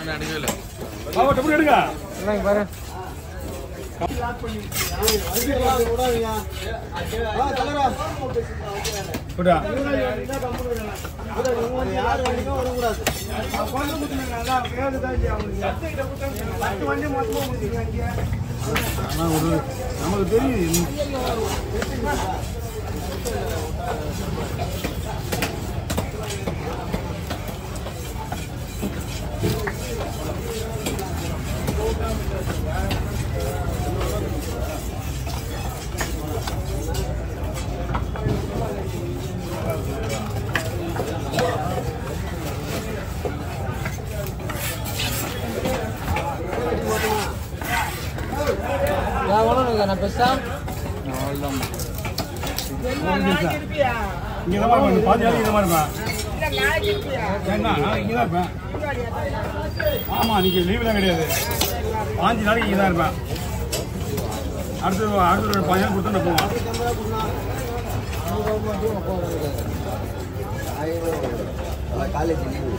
பாவா டப்பு எடுங்க பாரு போடா ஆனா ஒரு நமக்கு தெரியும் எவ்வளோ நான் பெருசா இங்க தான் இருப்பேன் பாதி நாளைக்கு இந்த மாதிரி இருப்பேன் என்ன நான் இங்கே தான் இருப்பேன் ஆமா இன்னைக்கு லீவுலாம் கிடையாது பாஞ்சு நாளைக்கு இங்கே தான் இருப்பேன் அடுத்து அடுத்த ஒரு பாஞ்சு நாள் கொடுத்தா நான் போவேன் காலேஜ் லீவு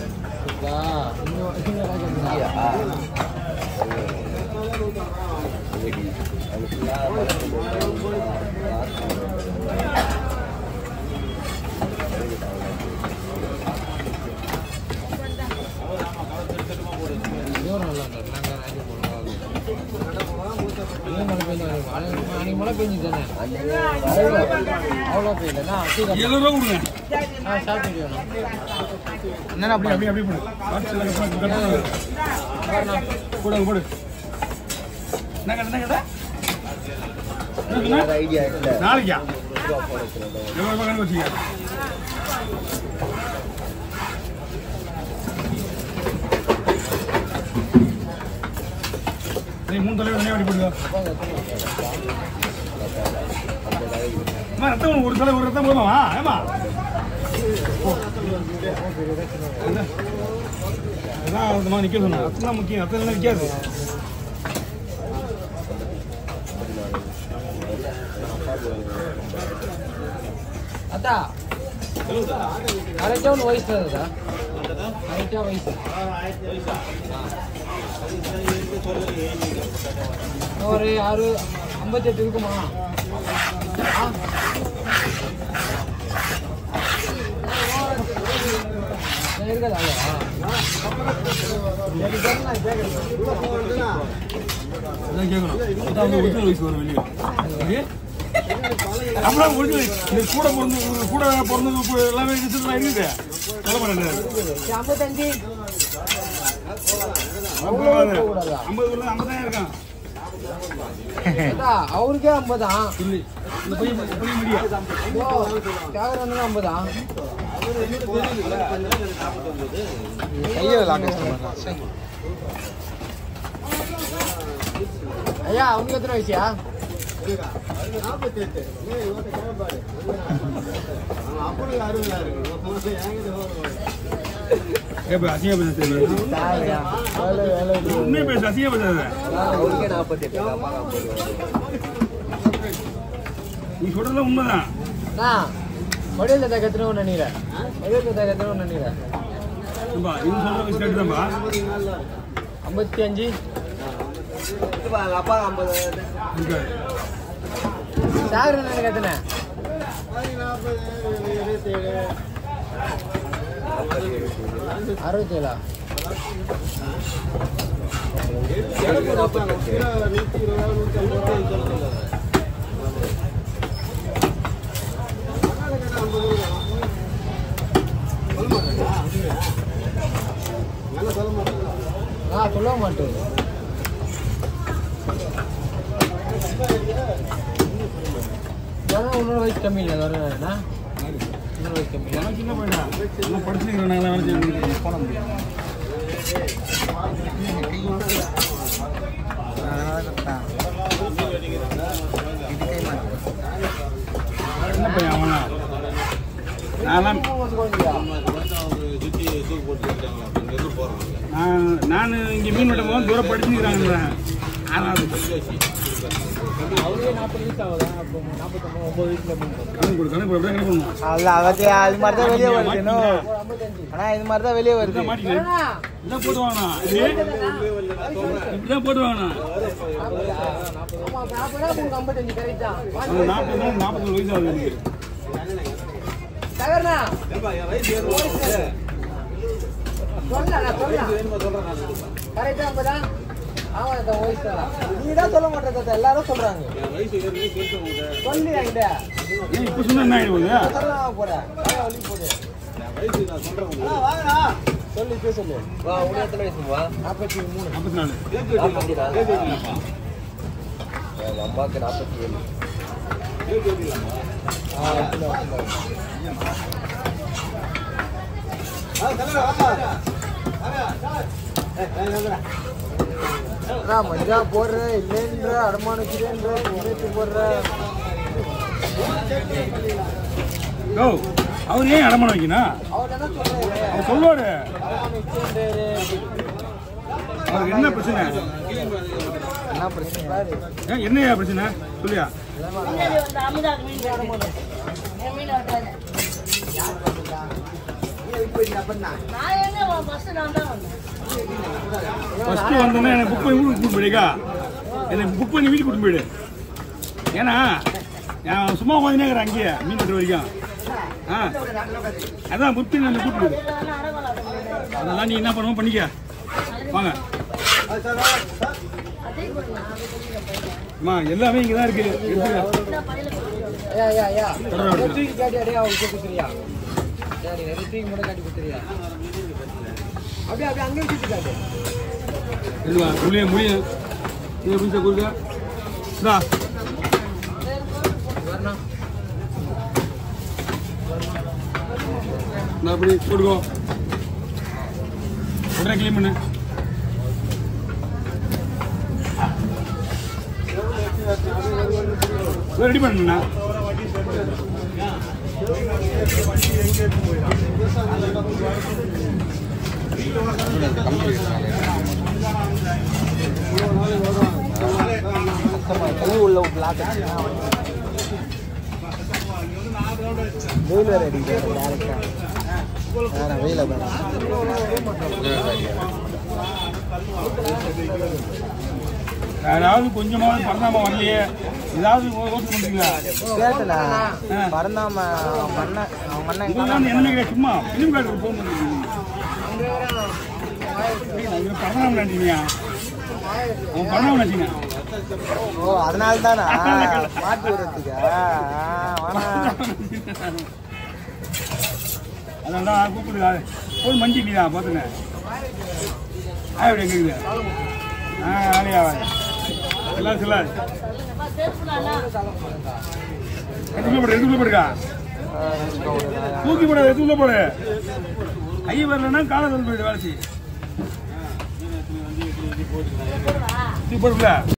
அன்னைக்கு மழை பெஞ்சு தானே அவ்வளோ பெய்யலண்ணா எழுபது ரூபா கொடுங்க ஆ ஸ்டார்ட் பண்ணிடணும் அண்ணா அப்படி அப்படி அப்படி போடு வாட்ஸ்அப்ல கட் பண்ணு, கட் பண்ணு. போடு அங்க போடு என்ன கடை என்ன கடை என்ன சொன்ன? ஐடியா இல்லை நாளைக்கா எவ்வளோ ரூபாய் கணக்கு வச்சுக்க நீ மூணு தலைவர் தனியாக அப்படி போடுங்க அம்மா ரத்தம் ஒரு தலை ஒரு ரத்தம் போதுமா ஏமா அதான் அந்த மாதிரி நிற்க சொன்னேன் ரத்தம் தான் முக்கியம் ரத்தம் எல்லாம் நிற்காது அத்தா கரெக்டாக ஒன்று வயசு தருதா கரெக்டாக வயசு ஒரு ஆறு ஐம்பத்தெட்டு இருக்குமா ஆ இருக்காது அதான் கேட்கணும் அதான் வந்து ஒரிஜினல் வயசு வரும் வெளியே அப்படியே நம்மளாம் ஒரிஜினல் இந்த கூட பிறந்து கூட பிறந்தது கூட எல்லாமே ரிசல்ட்லாம் இருக்குது சொல்ல மாட்டேன் ஐம்பத்தஞ்சு ஐம்பது உள்ள ஐம்பதாயிரம் இருக்கான் அத்தா, அவருக்கே ஐம்பதான் சொல்லி இந்த பையன் இந்த பையன் முடியா தியாகராஜனுக்கு ஐம்பதான் ஐயா அவனுக்கு எத்தனை வயசியா ஏப்பா அசிங்க பேச தெரியாது உண்மையை பேச அசிங்க பேசாத அவருக்கே நாற்பத்தெட்டு நான் பார்க்க நீ சொல்றதுலாம் உண்மைதான் அண்ணா வடிவில் தத்தா கத்துனவன் நினைக்கிறேன் வடிவில் தத்தா கத்துனவன் நினைக்கிறேன் ஏப்பா நீங்க சொல்ற வயசு கரெக்ட் தான்ப்பா ஐம்பத்தி அஞ்சு எங்கள் அப்பா ஐம்பது இருக்காது தியாகராஜனுக்கு எத்தனை அறுபத்தேழா ஆ சொல்ல மாட்டேன் உன்னோட வயசு கம்மி இல்லை வர இன்னொரு வயசு கம்மி நான் சின்ன பையனா நான் படிச்சுக்கிறேன் நாங்கள் வேலை செய்ய போன முடியும் சின்ன பையன் அவனா நான் நான் நான் இங்கே மீன் வெட்டும் போது தூரம் படிச்சுக்கிறாங்க ஆனால் அவரே நாற்பது வயசு ஆகுதா அப்போ நாற்பத்தொம்பது ஒம்பது வயசுல பண்ணுறோம் கணக்கு கொடு கணக்கு கொடு அப்படியே கணக்கு பண்ணணும் அல்ல அது அது மாதிரி தான் வெளியே வருது இன்னும் ஐம்பத்தஞ்சு ஆனா இது மாதிரி தான் வெளியே வருது இதான் மாட்டிக்கிறேன் இதான் போட்டு வாங்கண்ணா இப்படிதான் போட்டு வாங்கண்ணா ஆமா நாற்பது உங்களுக்கு ஐம்பத்தஞ்சு கரெக்ட் தான் அந்த நாற்பது நாற்பது வயசு ஆகுது எனக்கு தகர்னா சொல்லலாம் சொல்லலாம் கரெக்டா ஐம்பதா ஆமா இந்த வயசு தான் நீ தான் சொல்ல மாட்டேன் தாத்தா எல்லாரும் சொல்றாங்க சொல்லு என்கிட்ட ஏன் இப்போ சொன்னா என்ன ஆகிடுது சொல்ல போறேன் வழி போடு சொல்லு இப்ப சொல்லு வா உனக்கு எத்தனை வயசுமா நாற்பத்தி மூணு நாற்பத்தி நாலு நாற்பத்தி நாலு எங்க அம்மாவுக்கு நாற்பத்தி ஏழு நான் மஞ்சா போடுற இல்லைன்ற அடமானுக்கிறேன்ற முன்னேற்றி போடுற ஓ அவர் ஏன் அடமானம் வைக்கணும் அவர் என்ன சொல்றாரு அவர் சொல்லுவாரு அடமானுக்கிறேன்றாரு அவருக்கு என்ன பிரச்சனை என்ன பிரச்சனை பாரு ஏன் என்னையா பிரச்சனை சொல்லியா ஃபர்ஸ்ட் வந்தோன்னே எனக்கு புக் பண்ணி வீட்டுக்கு கூட்டு போயிடுக்கா எனக்கு புக் பண்ணி வீட்டுக்கு கூட்டு போயிடு ஏன்னா நான் சும்மா உட்காந்துனே இருக்கிறேன் அங்கேயே மீன் வெட்டுற வரைக்கும் ஆ அதான் புக் பண்ணி அந்த கூட்டு போயிடு அதெல்லாம் நீ என்ன பண்ணுவோம் பண்ணிக்க வாங்க அம்மா எல்லாமே இங்கே தான் இருக்கு எடுத்துக்க ஐயா ஐயா ஐயா தொடர விடுங்க. தூக்கி காட்டி அடையா அவருக்கு கொடுத்துறியா ஐயா நீ நிறைய தூக்கி மட்டும் காட்டி கொடுத்துறியா அப்படியே அப்படியே அங்கேயும் தூக்கி காட்டு இதுவா முடிய முடிய இது எப்படி சார் கொடுக்க இந்தா வரணும் நான் அப்படி கொடுக்கோ உடனே க்ளீன் பண்ணு ரெடி பண்ணுண்ணா தண்ணி உள்ள பிளாக் வெயில் வேற அடிக்குது டேரக்டா வேற வெயில வேற யாராவது கொஞ்சமாவது பண்ணாம வரலையே ஏதாவது ஓட்டு பண்ணுறீங்களா கேட்டல பறந்தாம அவன் பண்ண அவன் பண்ண இதெல்லாம் என்ன கிடையாது சும்மா ஃபிலிம் கார்டு ஃபோன் பண்ணிருக்கீங்க பண்ணாம நினைச்சீங்க அவன் பண்ணாம நினைச்சீங்க ஓ அதனால தானா மாட்டி விடுறதுக்கு வேணா அதான் தான் கூப்பிடுங்க ஃபோன் மஞ்சிக்கிதா பார்த்துங்க ஆ எப்படி எங்க ஆ ஆலையா எல்லாம் சொல்லாது எதுக்குள்ள போடு எதுக்குள்ள போடுக்கா தூக்கி போடு எதுக்குள்ள போடு கை வரலன்னா காலை தள்ளி போயிடு வேலை செய்ய தூக்கி போடுல